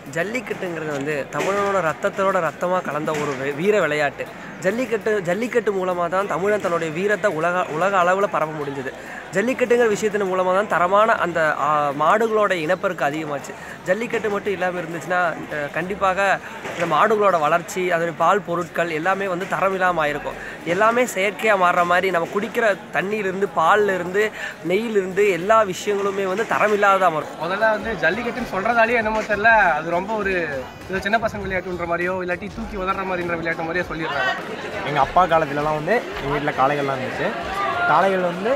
ஜல்லிக்கட்டுங்கிறது வந்து தமிழனோட ரத்தத்தோட ரத்தமாக கலந்த ஒரு வி- வீர விளையாட்டு ஜல்லிக்கட்டு ஜல்லிக்கட்டு மூலமாக தான் தமிழன் தன்னுடைய வீரத்தை உலக உலக அளவில் பரப்ப முடிஞ்சது ஜல்லிக்கட்டுங்கிற விஷயத்தின் மூலமாக தான் தரமான அந்த ஆ, மாடுகளோட இனப்பெருக்கு அதிகமாச்சு ஜல்லிக்கட்டு மட்டும் இல்லாமல் இருந்துச்சுன்னா அஹ், கண்டிப்பாக இந்த மாடுகளோட வளர்ச்சி அதோடைய பால் பொருட்கள் எல்லாமே வந்து தரம் இல்லாமல் ஆயிருக்கும் எல்லாமே செயற்கையாக மாறுற மாதிரி நம்ம குடிக்கிற தண்ணியிலிருந்து பால்ல இருந்து நெய்யிலிருந்து எல்லா விஷயங்களுமே வந்து தரம் இல்லாததாக வரும் முதல்ல வந்து ஜல்லிக்கட்டுன்னு சொல்றதாலேயே என்னமோ தெரியல அது ரொம்ப ஒரு இது சின்ன பசங்க விளையாட்டுன்ற மாதிரியோ இல்லாட்டி தூக்கி உதற மாதிரின்ற விளையாட்டு மாதிரியோ சொல்லிடுறாங்க எங்கள் அப்பா காலத்துலலாம் வந்து எங்கள் வீட்டில் காளைகள்லாம் இருந்துச்சு காளைகள் வந்து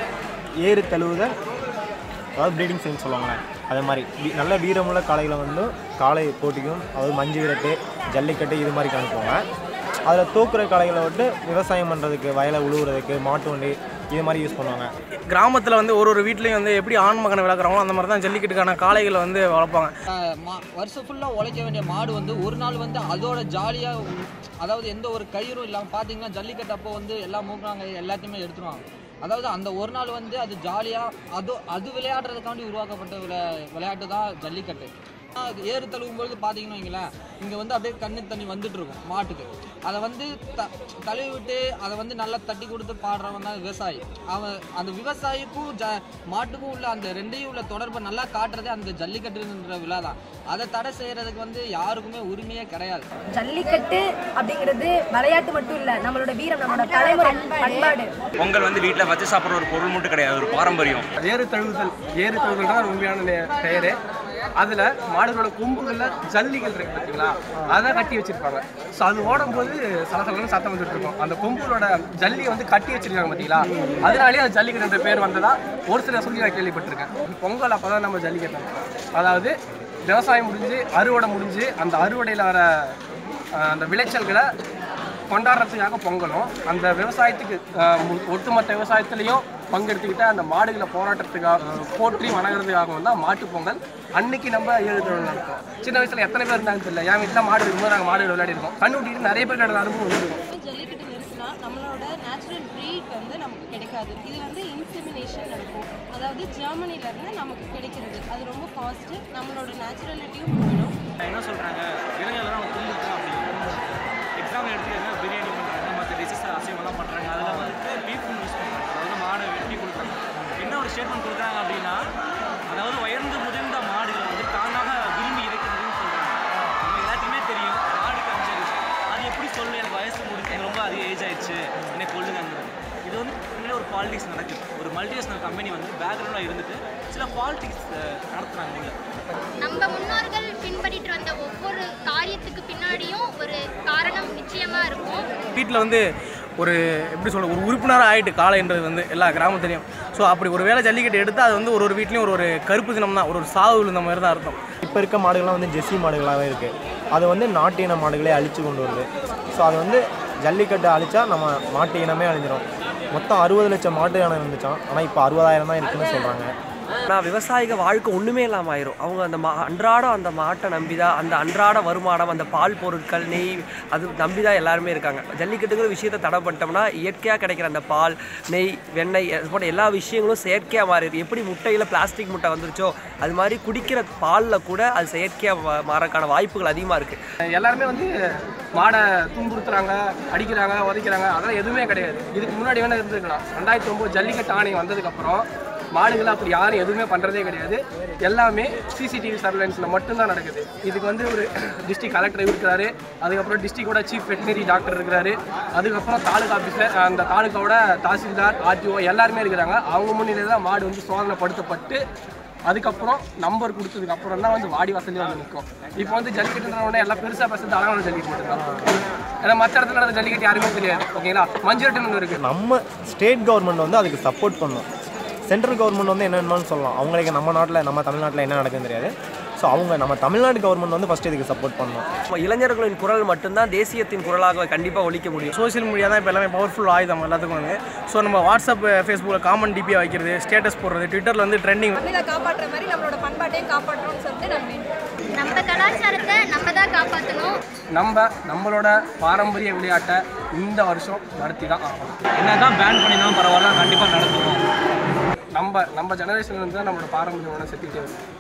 ஏறு தழுவுதல் அதாவது ப்ரீடிங் சைன் சொல்லுவாங்களே அதே மாதிரி வீ- நல்ல வீரமுள்ள காளைகளை வந்து காளை போட்டிக்கும் அதாவது மஞ்சு விரட்டு ஜல்லிக்கட்டு இது மாதிரி காமிக்குவாங்க அதில் தோக்குற காளைகளை விட்டு விவசாயம் பண்ணுறதுக்கு வயலை உழுவுறதுக்கு மாட்டு வண்டி இது மாதிரி யூஸ் பண்ணுவாங்க கிராமத்தில் வந்து ஒரு ஒரு வீட்லேயும் வந்து எப்படி ஆண் மகனை வளர்க்குறாங்களோ அந்த மாதிரி தான் ஜல்லிக்கட்டுக்கான காளைகளை வந்து வளர்ப்பாங்க ஆஹ் மா- வருஷம் ஃபுல்லாக உழைக்க வேண்டிய மாடு வந்து ஒரு நாள் வந்து அதோட ஜாலியாக அதாவது எந்த ஒரு கயிறும் இல்லாமல் பார்த்தீங்கன்னா ஜல்லிக்கட்டு அப்போ வந்து எல்லா மூக்குறாங்க எல்லாத்தையுமே எடுத்துருவாங்க அதாவது அந்த ஒரு நாள் வந்து அது ஜாலியாக அது அது விளையாடுறதுக்காண்டி உருவாக்கப்பட்ட விளை விளையாட்டு தான் ஜல்லிக்கட்டு ஆஹ் அது ஏறு தழுவும் பொழுது பார்த்தீங்கன்னு வைங்களேன் இங்கே வந்து அப்படியே கண்ணு தண்ணி வந்துட்டு இருக்கும் மாட்டுக்கு அதை வந்து த தழுவி விட்டு அதை வந்து நல்லா தட்டி கொடுத்து பாடுறவன் தான் விவசாயி அவன் அந்த விவசாயிக்கும் ஜ மாட்டுக்கும் உள்ள அந்த ரெண்டையும் உள்ள தொடர்பை நல்லா காட்டுறதே அந்த ஜல்லிக்கட்டுன்ற விழா தான் அதை தடை செய்யறதுக்கு வந்து யாருக்குமே உரிமையே கிடையாது ஜல்லிக்கட்டு அப்படிங்கிறது விளையாட்டு மட்டும் இல்ல நம்மளோட வீரம் நம்மளோட தலைமுறை பண்பாடு பொங்கல் வந்து வீட்டில் வச்சு சாப்பிட்ற ஒரு பொருள் மட்டும் கிடையாது ஒரு பாரம்பரியம் ஏறு தழுவுதல் ஏறு தழுவுதல் தான் உண்மையான நே- பெயரு அதில் மாடுகளோட கொம்புகளில் ஜல்லிகள் இருக்கு பார்த்தீங்களா அதை கட்டி வச்சிருப்பாங்க ஸோ அது ஓடும்போது சலசலன்னு சத்தம் வந்துட்டு இருக்கும் அந்த கொம்புகளோட ஜல்லியை வந்து கட்டி வச்சிருக்காங்க பார்த்தீங்களா அதனாலேயே அது ஜல்லிக்கட்டுன்ற பேர் வந்ததா ஒரு சில சொல்லி நான் கேள்விப்பட்டிருக்கேன் பொங்கல் அப்போ தான் நம்ம ஜல்லிக்கட்டு அதாவது விவசாயம் முடிஞ்சு அறுவடை முடிஞ்சு அந்த அறுவடையில் வர அஹ், அந்த விளைச்சல்களை கொண்டாடுறதுக்காக பொங்கலும் அந்த விவசாயத்துக்கு அஹ், மு- ஒட்டுமொத்த விவசாயத்துலேயும் பங்கெடுத்துக்கிட்ட அந்த மாடுகளை போராட்டத்துக்காக போற்றி வணங்குறதுக்காகவும் தான் மாட்டுப் பொங்கல் அன்னைக்கு நம்ம ஏழு தொழில் நடக்கும் சின்ன வயசுல எத்தனை பேர் இருந்தாங்கன்னு தெரியல என் வீட்டில் மாடு இருக்கும்போது நாங்கள் மாடு விளையாடி இருக்கோம் கண்டுபிடிக்கிட்டு நிறைய பேர் விளையாடுற அனுபவம் வந்துருக்கும் ஜல்லிக்கட்டு நிறுத்தினா நம்மளோட நேச்சுரல் ப்ரீட் வந்து நமக்கு கிடைக்காது இது வந்து இன்செமினேஷன் நடக்கும் அதாவது ஜெர்மனில இருந்து நமக்கு கிடைக்கிறது அது ரொம்ப ஃபாஸ்ட்டு நம்மளோட நேச்சுரலிட்டியும் போயிடும் என்ன சொல்கிறாங்க இளைஞர்கள் அவங்க துன்புறுத்தோம் அப்படின்னு எக்ஸாம்பிள் எடுத்துக்கிட்டா பிரியாணி பண்ணுறாங்க மற்ற டிஷஸ் அசைவம்லாம் பண்ணுறாங்க அதில் வந்துட்டு பீஃப் யூஸ் பண்ணுறாங்க அதாவது மாடை வெட்டி கொடுக்குறாங்க என்ன ஒரு ஸ்டேட்மெண்ட் கொடுக்குறாங்க அப்படின்னா அதாவது உயர்ந்து முதிர்ந்த மாடுகளை வந்து தானாக விரும்பி இறக்குறதுன்னு சொல்கிறாங்க நம்ம எல்லாத்தையுமே தெரியும் மாடுக்கு அஞ்சு விஷயம் அது எப்படி சொல்லு எனக்கு வயசு முடிஞ்சு எனக்கு ரொம்ப அதிக ஏஜ் ஆயிடுச்சு என்னை கொள்ளுங்கிறது இது வந்து உண்மையிலே ஒரு பாலிடிக்ஸ் நடக்குது ஒரு மல்டிநேஷனல் கம்பெனி வந்து பேக்ரவுண்டாக இருந்துட்டு சில பாலிடிக்ஸ் நடத்துகிறாங்க உள்ள நம்ம முன்னோர்கள் பின்பற்றிட்டு வந்த ஒவ்வொரு காரியத்துக்கு பின்னாடியும் ஒரு காரணம் நிச்சயமா இருக்கும் வீட்டில் வந்து ஒரு எப்படி சொல்ற ஒரு உறுப்பினராக ஆயிட்டு காளைன்றது வந்து எல்லா கிராமத்துலேயும் ஸோ அப்படி ஒரு வேளை ஜல்லிக்கட்டு எடுத்தால் அது வந்து ஒரு ஒரு வீட்லேயும் ஒரு ஒரு கருப்பு தினம் தான் ஒரு ஒரு சாவு விழுந்த மாதிரி தான் அர்த்தம் இப்போ இருக்க மாடுகள்லாம் வந்து ஜெர்சி மாடுகளாகவே இருக்குது அது வந்து நாட்டு இன மாடுகளே அழிச்சு கொண்டு வருது ஸோ அது வந்து ஜல்லிக்கட்டு அழிச்சா நம்ம மாட்டு இனமே அழிஞ்சிரும் மொத்தம் அறுபது லட்சம் மாட்டு இனம் இருந்துச்சான் ஆனால் இப்போ அறுபதாயிரம் தான் இருக்குன்னு சொல்கிறாங்க ஆனால் விவசாயிக வாழ்க்கை ஒன்றுமே இல்லாமல் ஆயிரும் அவங்க அந்த மா அன்றாடம் அந்த மாட்டை நம்பி தான் அந்த அன்றாட வருமானம் அந்த பால் பொருட்கள் நெய் அது நம்பி தான் எல்லாருமே இருக்காங்க ஜல்லிக்கட்டுங்கிற விஷயத்தை தடை பண்ணிட்டோம்னா இயற்கையாக கிடைக்கிற அந்த பால் நெய் வெண்ணெய் அது போன்ற எல்லா விஷயங்களும் செயற்கையாக மாறிடுது எப்படி முட்டையில் பிளாஸ்டிக் முட்டை வந்துருச்சோ அது மாதிரி குடிக்கிற பாலில் கூட அது செயற்கையாக மாறக்கான வாய்ப்புகள் அதிகமாக இருக்குது எல்லாருமே வந்து மாடை துன்புறுத்துறாங்க அடிக்கிறாங்க உதைக்கிறாங்க அதெல்லாம் எதுவுமே கிடையாது இதுக்கு முன்னாடி வேணா இருந்திருக்கலாம் ரெண்டாயிரத்தி ஒம்பது ஜல்லிக்கட்டு ஆணையம் வந்ததுக்கப்புறம் மாடுகளை அப்படி யாரும் எதுவுமே பண்ணுறதே கிடையாது எல்லாமே சிசிடிவி சர்வேலன்ஸில் மட்டும்தான் நடக்குது இதுக்கு வந்து ஒரு டிஸ்ட்ரிக்ட் கலெக்டர் இருக்கிறாரு அதுக்கப்புறம் டிஸ்ட்ரிக்டோட சீஃப் வெட்டினரி டாக்டர் இருக்கிறாரு அதுக்கப்புறம் தாலுகா ஆஃபீஸர் அந்த தாலுகாவோட தாசில்தார் ஆர்டிஓ எல்லாருமே இருக்கிறாங்க அவங்க முன்னிலையில் தான் மாடு வந்து சோதனைப்படுத்தப்பட்டு அதுக்கப்புறம் நம்பர் கொடுத்ததுக்கு அப்புறம் தான் வந்து வாடி வாசலே வந்து நிற்கும் இப்போ வந்து ஜல்லிக்கட்டுன்ற உடனே எல்லாம் பெருசாக பேசுறது அழகான ஜல்லிக்கட்டு மட்டும்தான் ஏன்னா மற்ற இடத்துல நடந்த ஜல்லிக்கட்டு யாருமே தெரியாது ஓகேங்களா மஞ்சுரட்டுன்னு ஒன்று இருக்குது நம்ம ஸ்டேட் கவர்மெண்ட் வந்து அதுக்கு சப்போர்ட் பண்ணணும் சென்ட்ரல் கவர்மெண்ட் வந்து என்னென்னு சொல்லலாம் அவங்களுக்கு நம்ம நாட்டில் நம்ம தமிழ்நாட்டில் என்ன நடக்குதுன்னு தெரியாது ஸோ அவங்க நம்ம தமிழ்நாடு கவர்மெண்ட் வந்து ஃபஸ்ட்டு இதுக்கு சப்போர்ட் பண்ணணும் நம்ம இளைஞர்களின் குரல் மட்டும்தான் தேசியத்தின் குரலாக கண்டிப்பாக ஒழிக்க முடியும் சோஷியல் மீடியா தான் இப்போ எல்லாமே பவர்ஃபுல் ஆயுதம் எல்லாத்துக்கும் வந்து ஸோ நம்ம வாட்ஸ்அப் ஃபேஸ்புக்கில் காமன் டிபியாக வைக்கிறது ஸ்டேட்டஸ் போடுறது ட்விட்டரில் வந்து ட்ரெண்டிங் தமிழை காப்பாற்றுற மாதிரி நம்மளோட பண்பாட்டையும் காப்பாற்றணும்னு சொல்லிட்டு நம்ம நம்ம கலாச்சாரத்தை நம்ம தான் காப்பாற்றணும் நம்ம நம்மளோட பாரம்பரிய விளையாட்டை இந்த வருஷம் நடத்தி தான் ஆகணும் என்னதான் பேன் பண்ணினாலும் பரவாயில்ல கண்டிப்பாக நடத்துவோம் நம்ம நம்ம ஜெனரேஷன்ல இருந்து தான் நம்மளோட பாரம்பரிய உணவு செத்துக்கிட்டே வருது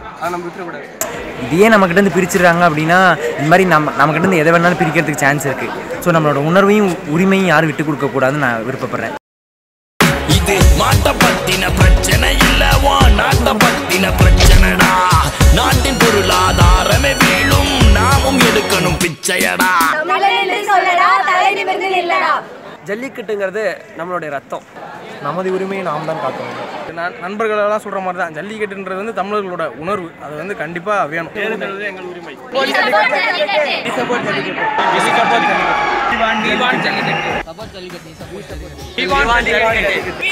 அதை நம்ம விட்டுறக்கூடாது இதையே நம்மக்கிட்ட இருந்து பிரிச்சிடுறாங்க அப்படின்னா இந்த மாதிரி நம்ம நம்மக்கிட்ட இருந்து எதை வேணாலும் பிரிக்கிறதுக்கு சான்ஸ் இருக்கு ஸோ நம்மளோட உணர்வையும் உரிமையும் யாரும் விட்டு கொடுக்க கூடாதுன்னு நான் விருப்பப்படுறேன் இது மாட்ட பத்தின பிரச்சனை இல்லவா நாட்ட பத்தின பிரச்சனைடா நாட்டின் பொருளாதாரமே வீழும் நாமும் எடுக்கணும் பிச்சையடா தமிழன் என்று சொல்லடா தலை நிமிர்ந்து நில்லடா ஜல்லிக்கட்டுங்கிறது நம்மளுடைய ரத்தம் நமது உரிமையை நாம் தான் காக்க வேண்டும் நான் நண்பர்கள் எல்லாம் சொல்ற மாதிரி தான் ஜல்லிக்கட்டுன்றது வந்து தமிழர்களோட உணர்வு அது வந்து கண்டிப்பா வேணும் எங்கள் உரிமை சப்போர்ட் ஜல்லிக்கட்டு சப்போர்ட் ஜல்லிக்கட்டு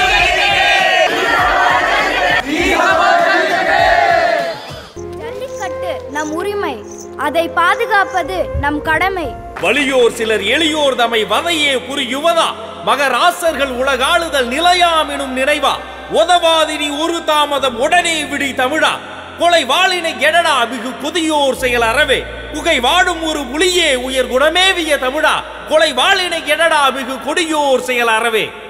ஜல்லிக்கட்டு நம் உரிமை அதை பாதுகாப்பது நம் கடமை வலியோர் சிலர் எளியோர் தமை வதையே புரியுவதா மகராசர்கள் உலகாளுதல் நிலையாம் எனும் நினைவா உதவாதினி ஒரு தாமதம் உடனே விடி தமிழா கொலை வாளினை எடடா மிகு புதியோர் செயல் அறவே புகை வாடும் ஒரு புலியே உயர் குணமேவிய தமிழா கொலை வாளினை எடடா மிகு கொடியோர் செயல் அறவே